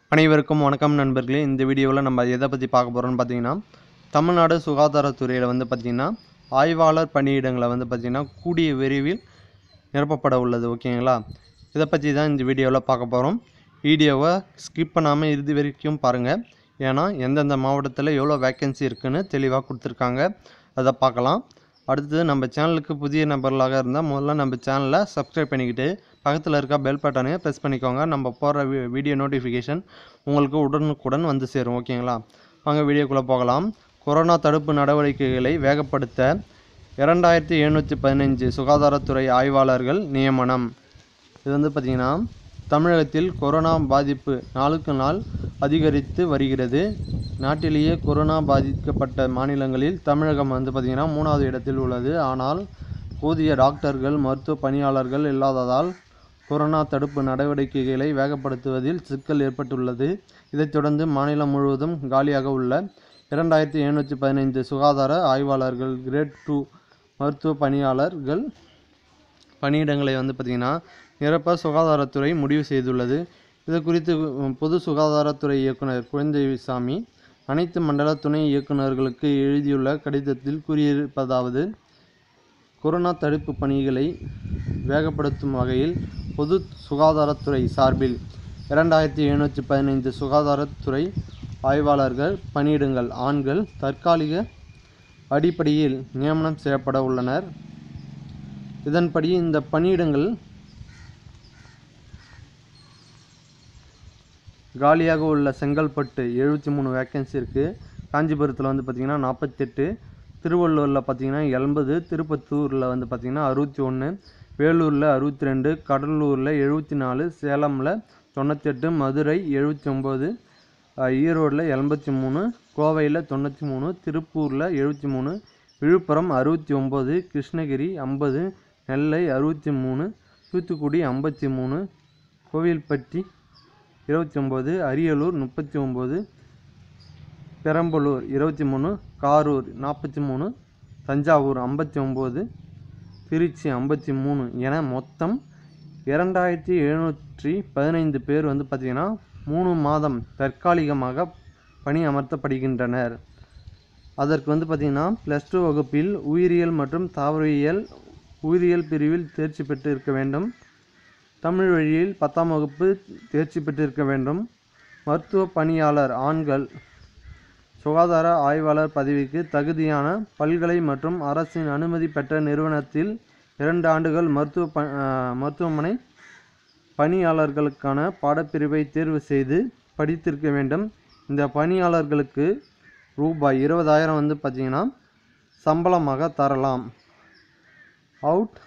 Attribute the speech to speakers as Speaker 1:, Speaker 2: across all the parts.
Speaker 1: அனைவருக்கும் வணக்கம் நண்பர்களே இந்த வீடியோவில் நம்ம எதை பற்றி பார்க்க போகிறோம்னு பார்த்தீங்கன்னா தமிழ்நாடு சுகாதாரத்துறையில் வந்து பார்த்திங்கன்னா ஆய்வாளர் பணியிடங்களை வந்து பார்த்திங்கன்னா கூடிய விரைவில் நிரப்பப்பட உள்ளது ஓகேங்களா இதை பற்றி தான் இந்த வீடியோவில் பார்க்க போகிறோம் வீடியோவை ஸ்கிப் பண்ணாமல் இறுதி வரைக்கும் பாருங்கள் ஏன்னா எந்தெந்த மாவட்டத்தில் எவ்வளோ வேக்கன்சி இருக்குன்னு தெளிவாக கொடுத்துருக்காங்க அதை பார்க்கலாம் அடுத்தது நம்ம சேனலுக்கு புதிய நபர்களாக இருந்தால் முதல்ல நம்ம சேனலை சப்ஸ்கிரைப் பண்ணிக்கிட்டு பக்கத்தில் இருக்க பெல் பட்டனையும் ப்ரெஸ் பண்ணிக்கோங்க நம்ம போடுற வீ- வீடியோ நோட்டிஃபிகேஷன் உங்களுக்கு உடனுக்குடன் வந்து சேரும் ஓகேங்களா வாங்க வீடியோக்குள்ளே போகலாம் கொரோனா தடுப்பு நடவடிக்கைகளை வேகப்படுத்த இரண்டாயிரத்தி எழுநூற்றி பதினஞ்சு சுகாதாரத்துறை ஆய்வாளர்கள் நியமனம் இது வந்து பார்த்திங்கன்னா தமிழகத்தில் கொரோனா பாதிப்பு நாளுக்கு நாள் அதிகரித்து வருகிறது நாட்டிலேயே கொரோனா பாதிக்கப்பட்ட மாநிலங்களில் தமிழகம் வந்து பார்த்திங்கன்னா மூணாவது இடத்தில் உள்ளது ஆனால் போதிய டாக்டர்கள் மருத்துவ பணியாளர்கள் இல்லாததால் கொரோனா தடுப்பு நடவடிக்கைகளை வேகப்படுத்துவதில் சிக்கல் ஏற்பட்டுள்ளது இதைத் தொடர்ந்து மாநிலம் முழுவதும் காலியாக உள்ள இரண்டாயிரத்தி எழுநூற்றி பதினைந்து சுகாதார ஆய்வாளர்கள் கிரேட் டூ மருத்துவ பணியாளர்கள் பணியிடங்களை வந்து பார்த்திங்கன்னா நிரப்ப சுகாதாரத்துறை முடிவு செய்துள்ளது இது குறித்து உம், பொது சுகாதாரத்துறை இயக்குனர் குழந்தைசாமி அனைத்து மண்டல துணை இயக்குநர்களுக்கு எழுதியுள்ள கடிதத்தில் கூறியிருப்பதாவது கொரோனா தடுப்பு பணிகளை வேகப்படுத்தும் வகையில் பொது சுகாதாரத்துறை சார்பில் இரண்டாயிரத்தி எழுநூற்றி பதினைந்து சுகாதாரத்துறை ஆய்வாளர்கள் பணியிடங்கள் ஆண்கள் தற்காலிக அடிப்படையில் நியமனம் செய்யப்பட உள்ளனர் இதன்படி இந்த பணியிடங்கள் காலியாக உள்ள செங்கல்பட்டு எழுபத்தி மூணு வேக்கன்சி இருக்குது காஞ்சிபுரத்தில் வந்து பார்த்திங்கன்னா நாற்பத்தெட்டு திருவள்ளூரில் பார்த்திங்கன்னா எண்பது திருப்பத்தூரில் வந்து பார்த்திங்கன்னா அறுபத்தி ஒன்று வேலூரில் அறுபத்தி ரெண்டு கடலூரில் எழுபத்தி நாலு சேலமில் தொண்ணூத்தெட்டு மதுரை எழுபத்தி ஒம்பது ஈரோடில் எண்பத்தி மூணு கோவையில் தொண்ணூற்றி மூணு திருப்பூரில் எழுபத்தி மூணு விழுப்புரம் அறுபத்தி ஒம்பது கிருஷ்ணகிரி ஐம்பது நெல்லை அறுபத்தி மூணு தூத்துக்குடி ஐம்பத்தி மூணு கோவில்பட்டி இருபத்தி ஒம்பது அரியலூர் முப்பத்தி ஒம்பது பெரம்பலூர் இருபத்தி மூணு காரூர் நாற்பத்தி மூணு தஞ்சாவூர் ஐம்பத்தி ஒம்பது திருச்சி ஐம்பத்தி மூணு என மொத்தம் இரண்டாயிரத்தி எழுநூற்றி பதினைந்து பேர் வந்து பார்த்திங்கன்னா மூணு மாதம் தற்காலிகமாக பணி அமர்த்தப்படுகின்றனர் அதற்கு வந்து பார்த்திங்கன்னா ப்ளஸ் டூ வகுப்பில் உயிரியல் மற்றும் தாவரவியல் உயிரியல் பிரிவில் தேர்ச்சி பெற்று இருக்க வேண்டும் தமிழ் வழியில் பத்தாம் வகுப்பு தேர்ச்சி பெற்றிருக்க வேண்டும் மருத்துவ பணியாளர் ஆண்கள் சுகாதார ஆய்வாளர் பதவிக்கு தகுதியான பல்கலை மற்றும் அரசின் அனுமதி பெற்ற நிறுவனத்தில் இரண்டு ஆண்டுகள் மருத்துவ ப அஹ், மருத்துவமனை பணியாளர்களுக்கான பாடப்பிரிவை தேர்வு செய்து படித்திருக்க வேண்டும் இந்த பணியாளர்களுக்கு ரூபாய் இருபதாயிரம் வந்து பார்த்திங்கன்னா சம்பளமாக தரலாம் அவுட்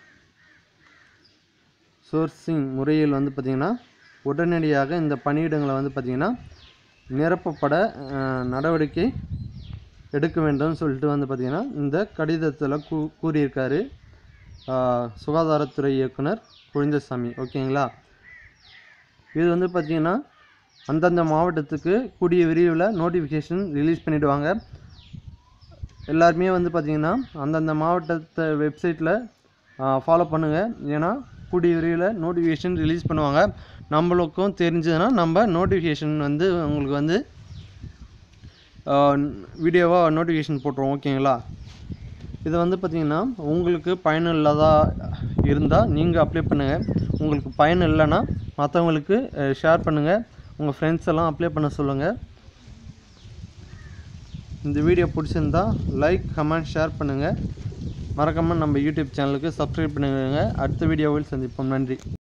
Speaker 1: சோர்சிங் முறையில் வந்து பார்த்திங்கன்னா உடனடியாக இந்த பணியிடங்களை வந்து பார்த்திங்கன்னா நிரப்பப்பட அஹ், நடவடிக்கை எடுக்க வேண்டும் சொல்லிட்டு வந்து பார்த்திங்கன்னா இந்த கடிதத்தில் கூ கூறியிருக்காரு அஹ், சுகாதாரத்துறை இயக்குனர் குழந்தசாமி ஓகேங்களா இது வந்து பார்த்திங்கன்னா அந்தந்த மாவட்டத்துக்கு கூடிய விரைவில் நோட்டிஃபிகேஷன் ரிலீஸ் பண்ணிவிடுவாங்க எல்லாருமே வந்து பார்த்திங்கன்னா அந்தந்த மாவட்டத்தை வெப்சைட்டில் ஃபாலோ பண்ணுங்கள் ஏன்னா கூடிய விரைவில் நோட்டிஃபிகேஷன் ரிலீஸ் பண்ணுவாங்க நம்மளுக்கும் தெரிஞ்சதுன்னா நம்ம நோட்டிஃபிகேஷன் வந்து உங்களுக்கு வந்து வீடியோவாக நோட்டிஃபிகேஷன் போட்டுருவோம் ஓகேங்களா இது வந்து பார்த்திங்கன்னா உங்களுக்கு பயனுள்ளதாக இருந்தால் நீங்கள் அப்ளை பண்ணுங்கள் உங்களுக்கு பயன் இல்லைன்னா மற்றவங்களுக்கு ஷேர் பண்ணுங்கள் உங்கள் ஃப்ரெண்ட்ஸ் எல்லாம் அப்ளை பண்ண சொல்லுங்கள் இந்த வீடியோ பிடிச்சிருந்தா லைக் கமெண்ட் ஷேர் பண்ணுங்கள் மறக்காமல் நம்ம யூடியூப் சேனலுக்கு சப்ஸ்கிரைப் பண்ணுங்க அடுத்த வீடியோவில் சந்திப்போம் நன்றி